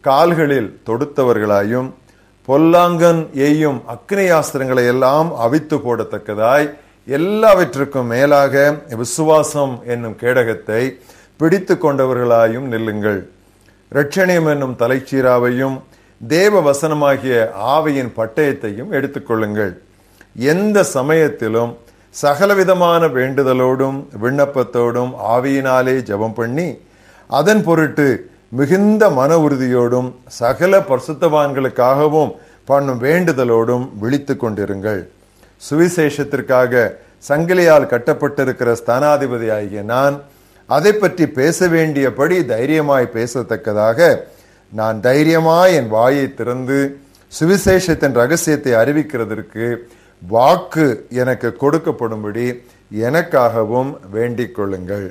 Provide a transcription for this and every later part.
கால்களில் தொடுத்தவர்களாயும் பொல்லாங்கன் எய்யும் அக்னியாஸ்திரங்களை எல்லாம் அவித்து போடத்தக்கதாய் எல்லாவற்றுக்கும் மேலாக விசுவாசம் என்னும் கேடகத்தை பிடித்து கொண்டவர்களாயும் நில்லுங்கள் ரட்சணியம் என்னும் தலைச்சீராவையும் தேவ வசனமாகிய ஆவையின் பட்டயத்தையும் எடுத்துக்கொள்ளுங்கள் எந்த சமயத்திலும் சகலவிதமான வேண்டுதலோடும் விண்ணப்பத்தோடும் ஆவியினாலே ஜெபம் பண்ணி அதன் பொருட்டு மிகுந்த மன உறுதியோடும் சகல பரிசுத்தவான்களுக்காகவும் பண்ணும் வேண்டுதலோடும் விழித்துக் கொண்டிருங்கள் சுவிசேஷத்திற்காக சங்கிலியால் கட்டப்பட்டிருக்கிற ஸ்தானாதிபதி ஆகிய நான் அதை பற்றி பேச வேண்டியபடி தைரியமாய் பேசத்தக்கதாக நான் தைரியமாய் என் வாயை திறந்து சுவிசேஷத்தின் ரகசியத்தை அறிவிக்கிறதற்கு வாக்கு எனக்கு கொடுக்கப்படும்படி எனக்காகவும் வேண்டிக் கொள்ளுங்கள்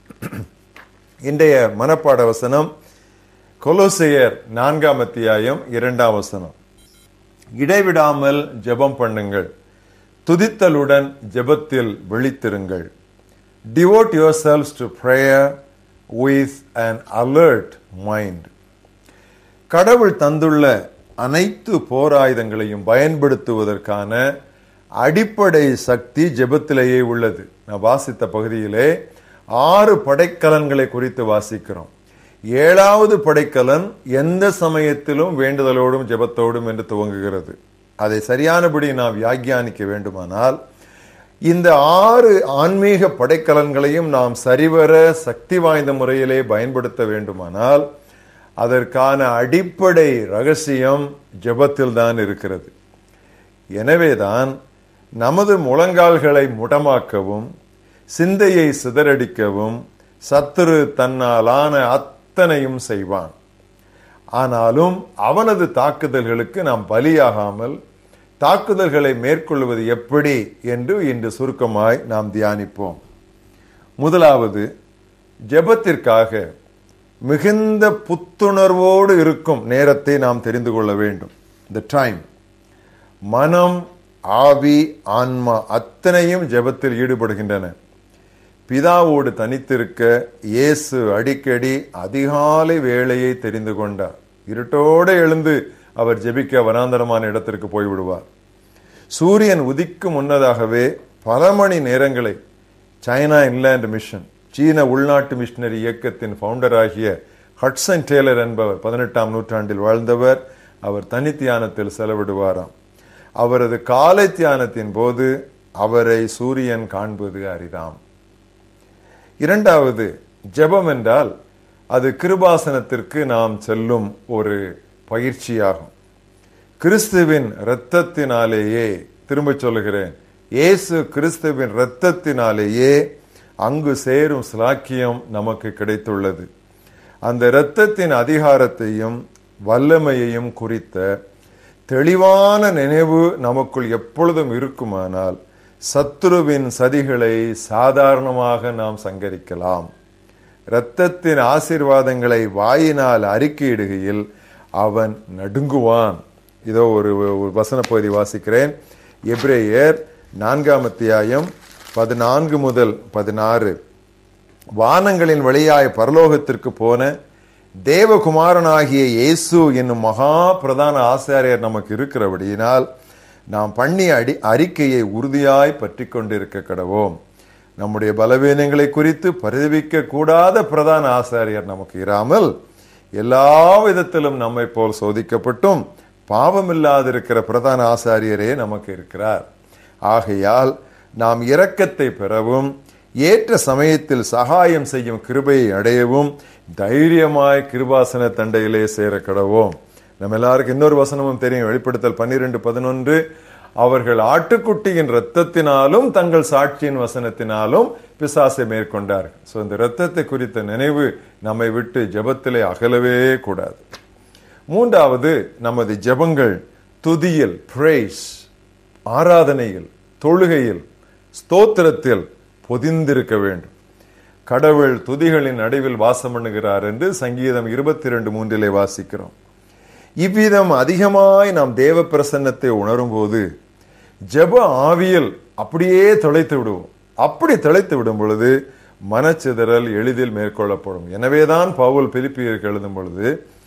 இன்றைய மனப்பாட வசனம் கொலோசையர் நான்காம் அத்தியாயம் இரண்டாம் வசனம் இடைவிடாமல் ஜெபம் பண்ணுங்கள் துதித்தலுடன் ஜெபத்தில் விழித்திருங்கள் devote your selves to prayer with an alert mind கடவுள் தந்துள்ள அனைத்து போராயுதங்களையும் பயன்படுத்துவதற்கான அடிப்படை சக்தி ஜெபத்திலேயே உள்ளது நான் வாசித்த பகுதியிலே ஆறு படைக்கலன்களை குறித்து வாசிக்கிறோம் ஏழாவது படைக்கலன் எந்த சமயத்திலும் வேண்டுதலோடும் ஜெபத்தோடும் என்று துவங்குகிறது அதை சரியானபடி நாம் வியாக்கியானிக்க வேண்டுமானால் இந்த ஆறு ஆன்மீக படைக்கலன்களையும் நாம் சரிவர சக்தி வாய்ந்த முறையிலே பயன்படுத்த வேண்டுமானால் அதற்கான அடிப்படை ரகசியம் ஜெபத்தில் தான் இருக்கிறது எனவேதான் நமது முழங்கால்களை முடமாக்கவும் சிந்தையை சிதறடிக்கவும் சத்துரு தன்னாலான அத்தனையும் செய்வான் ஆனாலும் அவனது தாக்குதல்களுக்கு நாம் பலியாகாமல் தாக்குதல்களை மேற்கொள்வது எப்படி என்று இன்று சுருக்கமாய் நாம் தியானிப்போம் முதலாவது ஜெபத்திற்காக மிகுந்த புத்துணர்வோடு இருக்கும் நேரத்தை நாம் தெரிந்து கொள்ள வேண்டும் த டைம் மனம் ஆவி ஆன்மா அத்தனையும் ஜெபத்தில் ஈடுபடுகின்றன பிதாவோடு தனித்திருக்க இயேசு அடிக்கடி அதிகாலை வேளையை தெரிந்து கொண்டார் இருட்டோடு எழுந்து அவர் ஜெபிக்க வனாந்தரமான இடத்திற்கு போய்விடுவார் சூரியன் உதிக்கும் முன்னதாகவே பல மணி நேரங்களை சைனா இன்லேண்ட் மிஷன் சீன உள்நாட்டு மிஷனரி இயக்கத்தின் ஃபவுண்டர் ஆகிய ஹட்சன் டேலர் என்பவர் பதினெட்டாம் நூற்றாண்டில் வாழ்ந்தவர் அவர் தனி தியானத்தில் செலவிடுவாராம் அவரது காலை தியானத்தின் போது அவரை சூரியன் காண்பது அரிதாம் இரண்டாவது ஜெபம் என்றால் அது கிருபாசனத்திற்கு நாம் செல்லும் ஒரு பயிற்சியாகும் கிறிஸ்துவின் இரத்தத்தினாலேயே திரும்ப சொல்லுகிறேன் இயேசு கிறிஸ்துவின் இரத்தத்தினாலேயே அங்கு சேரும் சிலாக்கியம் நமக்கு கிடைத்துள்ளது அந்த இரத்தத்தின் அதிகாரத்தையும் வல்லமையையும் குறித்த தெளிவான நினைவு நமக்குள் எப்பொழுதும் இருக்குமானால் சத்துருவின் சதிகளை சாதாரணமாக நாம் சங்கரிக்கலாம் இரத்தத்தின் ஆசீர்வாதங்களை வாயினால் அறிக்கையிடுகையில் அவன் நடுங்குவான் இதோ ஒரு ஒரு வசன பகுதி வாசிக்கிறேன் எப்ரேயர் நான்காம் அத்தியாயம் பதினான்கு முதல் பதினாறு வானங்களின் வழியாய் பரலோகத்திற்கு போன தேவகுமாரனாகிய இயேசு என்னும் மகா பிரதான ஆசாரியர் நமக்கு இருக்கிறபடியினால் நாம் பண்ணி அடி அறிக்கையை உறுதியாய் பற்றி கொண்டிருக்க கடவோம் நம்முடைய பலவீனங்களை குறித்து பரிதவிக்க கூடாத பிரதான ஆசாரியர் நமக்கு இராமல் எல்லா விதத்திலும் நம்மை போல் சோதிக்கப்பட்டும் பாவமில்லாதிருக்கிற பிரதான ஆசாரியரே நமக்கு இருக்கிறார் ஆகையால் நாம் இரக்கத்தை பெறவும் ஏற்ற சமயத்தில் சகாயம் செய்யும் கிருபையை அடையவும் தைரியமாய் கிருபாசன தண்டையிலே சேர கடவோம் நம்ம எல்லாருக்கும் இன்னொரு வசனமும் தெரியும் வெளிப்படுத்தல் பன்னிரெண்டு பதினொன்று அவர்கள் ஆட்டுக்குட்டியின் இரத்தத்தினாலும் தங்கள் சாட்சியின் வசனத்தினாலும் பிசாசை மேற்கொண்டார்கள் ஸோ இந்த இரத்தத்தை குறித்த நினைவு நம்மை விட்டு ஜெபத்திலே அகலவே கூடாது மூன்றாவது நமது ஜெபங்கள் துதியில் பிரேஸ் ஆராதனையில் தொழுகையில் ஸ்தோத்திரத்தில் பொதிந்திருக்க வேண்டும் கடவுள் துதிகளின் நடுவில் வாசம் பண்ணுகிறார் என்று சங்கீதம் இருபத்தி ரெண்டு மூன்றிலே வாசிக்கிறோம் இவ்விதம் அதிகமாய் நாம் தேவ பிரசன்னத்தை உணரும் போது ஜெப ஆவியல் அப்படியே தொலைத்து விடுவோம் அப்படி தொலைத்து விடும் பொழுது மனச்சிதறல் எளிதில் மேற்கொள்ளப்படும் எனவேதான் பவுல் பிலிப்பியருக்கு எழுதும் பொழுது